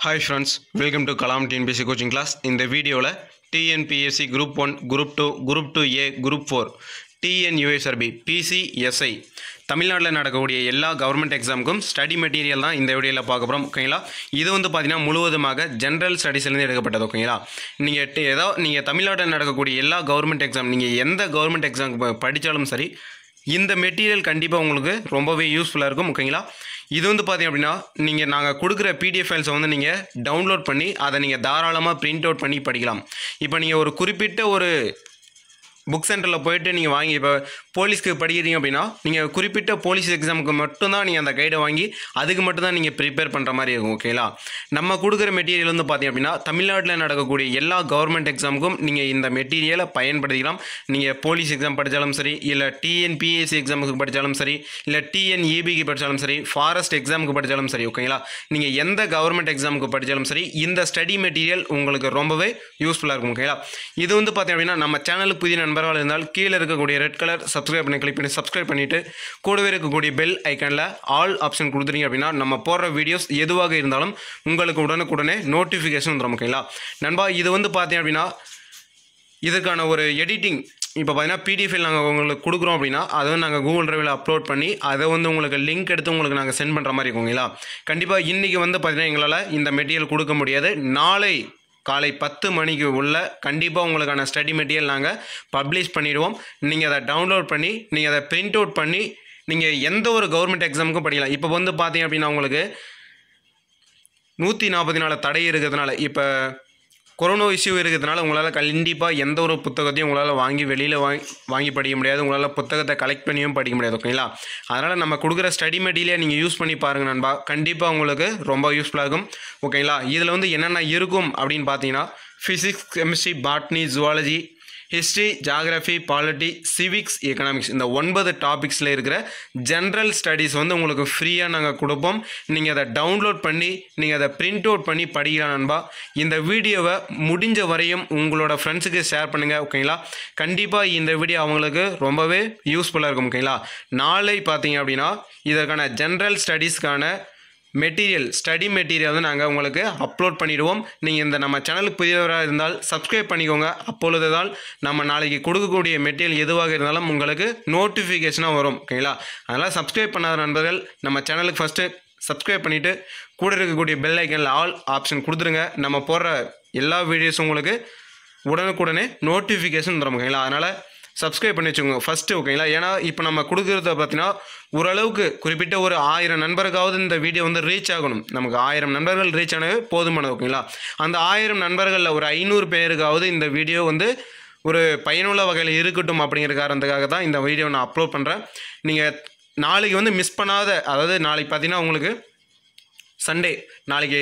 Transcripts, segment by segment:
hi friends welcome to Kalam TNPSC coaching class இந்த வீடியோவில் TNPSC group one group two group two A group four TNUSRB PCSI தமிழ்நாட்டில் நடக்கக்கூடிய எல்லா government எக்ஸாமுக்கும் study material தான் இந்த வீடியோவில் பார்க்க போகிறோம் ஓகேங்களா இது வந்து பார்த்தீங்கன்னா முழுவதுமாக ஜென்ரல் ஸ்டடீஸ்லேருந்து எடுக்கப்பட்டது ஓகேங்களா நீங்கள் ஏதோ நீங்கள் தமிழ்நாட்டில் நடக்கக்கூடிய எல்லா கவர்மெண்ட் எக்ஸாம் நீங்கள் எந்த கவர்மெண்ட் எக்ஸாம் படித்தாலும் சரி இந்த மெட்டீரியல் கண்டிப்பாக உங்களுக்கு ரொம்பவே யூஸ்ஃபுல்லாக இருக்கும் ஓகேங்களா இது வந்து பார்த்தீங்க அப்படின்னா நீங்கள் நாங்கள் கொடுக்குற பிடிஎஃப் ஃபைல்ஸை வந்து நீங்கள் டவுன்லோட் பண்ணி அதை நீங்கள் தாராளமாக பிரிண்ட் அவுட் பண்ணி படிக்கலாம் இப்போ நீங்கள் ஒரு குறிப்பிட்ட ஒரு புக் சென்டரில் போயிட்டு நீங்கள் வாங்கி இப்போ போலீஸ்க்கு படிக்கிறீங்க அப்படின்னா நீங்கள் குறிப்பிட்ட போலீஸ் எக்ஸாமுக்கு மட்டும்தான் நீங்கள் அந்த கைடை வாங்கி அதுக்கு மட்டும்தான் நீங்கள் ப்ரிப்பேர் பண்ணுற மாதிரி இருக்கும் ஓகேங்களா நம்ம கொடுக்குற மெட்டீரியல் வந்து பார்த்தீங்க அப்படின்னா தமிழ்நாட்டில் நடக்கக்கூடிய எல்லா கவர்மெண்ட் எக்ஸாமுக்கும் நீங்கள் இந்த மெட்டீரியலை பயன்படுத்திக்கலாம் நீங்கள் போலீஸ் எக்ஸாம் படித்தாலும் சரி இல்லை டிஎன்பிஎஸ்சி எக்ஸாமுக்கு படித்தாலும் சரி இல்லை டிஎன்இபிக்கு படித்தாலும் சரி ஃபாரஸ்ட் எக்ஸாமுக்கு படித்தாலும் சரி ஓகேங்களா நீங்கள் எந்த கவர்மெண்ட் எக்ஸாமுக்கு படித்தாலும் சரி இந்த ஸ்டடி மெட்டீரியல் உங்களுக்கு ரொம்பவே யூஸ்ஃபுல்லாக இருக்கும் ஓகேங்களா இது வந்து பார்த்தீங்க அப்படின்னா நம்ம சேனலுக்கு புதிய நண்பர்கள் இருந்தால் கீழே இருக்கக்கூடிய ரெட் கலர் சப்ஸ்கிரைப் பண்ணி கிளிக் பண்ணி சப்ஸ்கிரைப் பண்ணிவிட்டு கூடவே இருக்கக்கூடிய பெல் ஐக்கனில் ஆல் ஆப்ஷன் கொடுத்துறீங்க அப்படின்னா நம்ம போடுற வீடியோஸ் எதுவாக இருந்தாலும் உங்களுக்கு உடனுக்குடனே நோட்டிஃபிகேஷன் வந்துடும் ஓகேங்களா நண்பா இது வந்து பார்த்தீங்க அப்படின்னா இதுக்கான ஒரு எடிட்டிங் இப்போ பார்த்தீங்கன்னா பிடிஎஃப் நாங்கள் உங்களுக்கு கொடுக்குறோம் அப்படின்னா அதை வந்து நாங்கள் கூகுள் ட்ரைவில் அப்லோட் பண்ணி அதை வந்து உங்களுக்கு லிங்க் எடுத்து உங்களுக்கு நாங்கள் சென்ட் பண்ணுற மாதிரி இருக்குங்களா கண்டிப்பாக இன்றைக்கி வந்து பார்த்தீங்கன்னா எங்களால் இந்த மெட்டீரியல் கொடுக்க முடியாது நாளை காலை பத்து மணிக்கு உள்ள கண்டிப்பாக உங்களுக்கான ஸ்டடி மெட்டீரியல் நாங்கள் பப்ளிஷ் பண்ணிடுவோம் நீங்கள் அதை டவுன்லோட் பண்ணி நீங்கள் அதை பிரிண்ட் அவுட் பண்ணி நீங்கள் எந்த ஒரு கவர்மெண்ட் எக்ஸாமுக்கும் படிக்கலாம் இப்போ வந்து பார்த்தீங்க அப்படின்னா உங்களுக்கு நூற்றி நாற்பத்தி நாலு தடை இருக்கிறதுனால இப்போ கொரோனா இஷ்யூ இருக்கிறதுனால உங்களால் கண்டிப்பாக எந்த ஒரு புத்தகத்தையும் உங்களால் வாங்கி வெளியில் வாங்கி வாங்கி படிக்க முடியாது உங்களால் புத்தகத்தை கலெக்ட் பண்ணியும் படிக்க முடியாது ஓகேங்களா அதனால் நம்ம கொடுக்குற ஸ்டடி மெட்டீரியலை நீங்கள் யூஸ் பண்ணி பாருங்கள் நண்பா கண்டிப்பாக உங்களுக்கு ரொம்ப யூஸ்ஃபுல்லாக இருக்கும் ஓகேங்களா இதில் வந்து என்னென்ன இருக்கும் அப்படின்னு பார்த்தீங்கன்னா physics chemistry botany zoology history geography polity civics economics இந்த ஒன்பது டாபிக்ஸில் இருக்கிற ஜென்ரல் ஸ்டடீஸ் வந்து உங்களுக்கு ஃப்ரீயாக நாங்கள் கொடுப்போம் நீங்கள் அதை டவுன்லோட் பண்ணி நீங்கள் அதை பிரிண்ட் அவுட் பண்ணி படிக்கலாம் நண்பா இந்த வீடியோவை முடிஞ்ச வரையும் உங்களோட ஃப்ரெண்ட்ஸுக்கு ஷேர் பண்ணுங்கள் ஓகேங்களா கண்டிப்பாக இந்த வீடியோ அவங்களுக்கு ரொம்பவே யூஸ்ஃபுல்லாக இருக்கும் ஓகேங்களா நாளை பார்த்தீங்க அப்படின்னா இதற்கான ஜென்ரல் ஸ்டடீஸ்க்கான மெட்டீரியல் ஸ்டடி மெட்டீரியல் வந்து நாங்கள் உங்களுக்கு அப்லோட் பண்ணிடுவோம் நீங்கள் இந்த நம்ம சேனலுக்கு புதியவராக இருந்தால் சப்ஸ்கிரைப் பண்ணிக்கோங்க அப்பொழுது தான் நம்ம நாளைக்கு கொடுக்கக்கூடிய மெட்டீரியல் எதுவாக இருந்தாலும் உங்களுக்கு நோட்டிஃபிகேஷனாக வரும் ஓகேங்களா அதனால் சப்ஸ்கிரைப் பண்ணாத நண்பர்கள் நம்ம சேனலுக்கு ஃபஸ்ட்டு சப்ஸ்கிரைப் பண்ணிவிட்டு கூட இருக்கக்கூடிய பெல் ஐக்கனில் ஆல் ஆப்ஷன் கொடுத்துருங்க நம்ம போடுற எல்லா வீடியோஸும் உங்களுக்கு உடனுக்குடனே நோட்டிஃபிகேஷன் தரும் ஓகேங்களா அதனால் சப்ஸ்கிரைப் பண்ணி வச்சுக்கோங்க ஃபஸ்ட்டு ஓகேங்களா ஏன்னா இப்போ நம்ம கொடுக்குறத பார்த்தீங்கன்னா ஓரளவுக்கு குறிப்பிட்ட ஒரு ஆயிரம் நண்பருக்காவது இந்த வீடியோ வந்து ரீச் ஆகணும் நமக்கு ஆயிரம் நண்பர்கள் ரீச் ஆனவே போதுமானது ஓகேங்களா அந்த ஆயிரம் நண்பர்களில் ஒரு ஐநூறு பேருக்காவது இந்த வீடியோ வந்து ஒரு பயனுள்ள வகையில் இருக்கட்டும் அப்படிங்கிற காரணத்துக்காக தான் இந்த வீடியோ நான் அப்லோட் பண்ணுறேன் நீங்கள் நாளைக்கு வந்து மிஸ் பண்ணாத அதாவது நாளைக்கு பார்த்தீங்கன்னா உங்களுக்கு சண்டே நாளைக்கு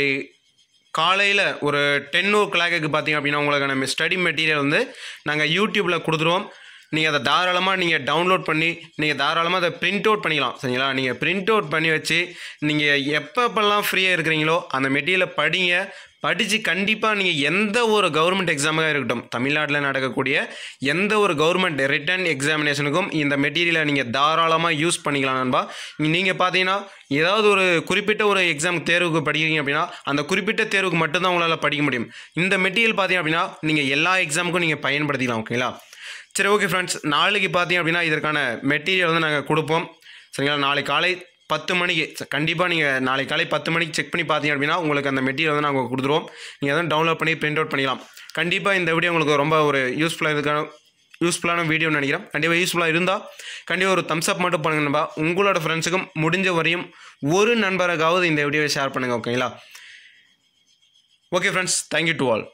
காலையில் ஒரு டென் ஓ கிளாக்கு பார்த்தீங்க அப்படின்னா உங்களுக்கான ஸ்டடி மெட்டீரியல் வந்து நாங்கள் யூடியூப்பில் கொடுத்துருவோம் நீங்கள் அதை தாராளமாக நீங்கள் டவுன்லோட் பண்ணி நீங்கள் தாராளமாக அதை பிரிண்ட் அவுட் பண்ணிக்கலாம் சரிங்களா நீங்கள் பிரிண்ட் அவுட் பண்ணி வச்சு நீங்கள் எப்பப்பெல்லாம் ஃப்ரீயாக இருக்கிறீங்களோ அந்த மெட்டீரியலை படிங்க படித்து கண்டிப்பாக நீங்கள் எந்த ஒரு கவர்மெண்ட் எக்ஸாமாக இருக்கட்டும் தமிழ்நாட்டில் நடக்கக்கூடிய எந்த ஒரு கவர்மெண்ட் ரிட்டன் எக்ஸாமினேஷனுக்கும் இந்த மெட்டீரியலை நீங்கள் தாராளமாக யூஸ் பண்ணிக்கலாம் நண்பா நீங்கள் பார்த்தீங்கன்னா ஏதாவது ஒரு குறிப்பிட்ட ஒரு எக்ஸாம் தேர்வுக்கு படிக்கிறீங்க அப்படின்னா அந்த குறிப்பிட்ட தேர்வுக்கு மட்டும்தான் உங்களால் படிக்க முடியும் இந்த மெட்டீரியல் பார்த்தீங்க அப்படின்னா நீங்கள் எல்லா எக்ஸாமுக்கும் நீங்கள் பயன்படுத்திக்கலாம் ஓகேங்களா சரி ஓகே ஃப்ரெண்ட்ஸ் நாளைக்கு பார்த்தீங்க அப்படின்னா இதற்கான மெட்டீரியல் வந்து நாங்கள் கொடுப்போம் சரிங்களா நாளை காலை பத்து மணிக்கு கண்டிப்பாக நீங்கள் நாளைக்கு காலை பத்து மணிக்கு செக் பண்ணி பார்த்தீங்க அப்படின்னா உங்களுக்கு அந்த மெட்டீரியல் வந்து நாங்கள் கொடுத்துருவோம் நீங்கள் அதை டவுன்லோட் பண்ணி பிரிண்ட் அவுட் பண்ணிக்கலாம் கண்டிப்பாக இந்த வீடியோ உங்களுக்கு ரொம்ப ஒரு யூஸ்ஃபுல்லாக இதுக்கான யூஸ்ஃபுல்லான வீடியோன்னு நினைக்கிறேன் கண்டிப்பாக யூஸ்ஃபுல்லாக இருந்தால் கண்டிப்பாக ஒரு தம்ஸ் அப் மட்டும் பண்ணுங்க நண்பா உங்களோட ஃப்ரெண்ட்ஸுக்கும் முடிஞ்ச வரையும் ஒரு நண்பருக்காவது இந்த வீடியோவை ஷேர் பண்ணுங்கள் ஓகேங்களா okay friends thank you to all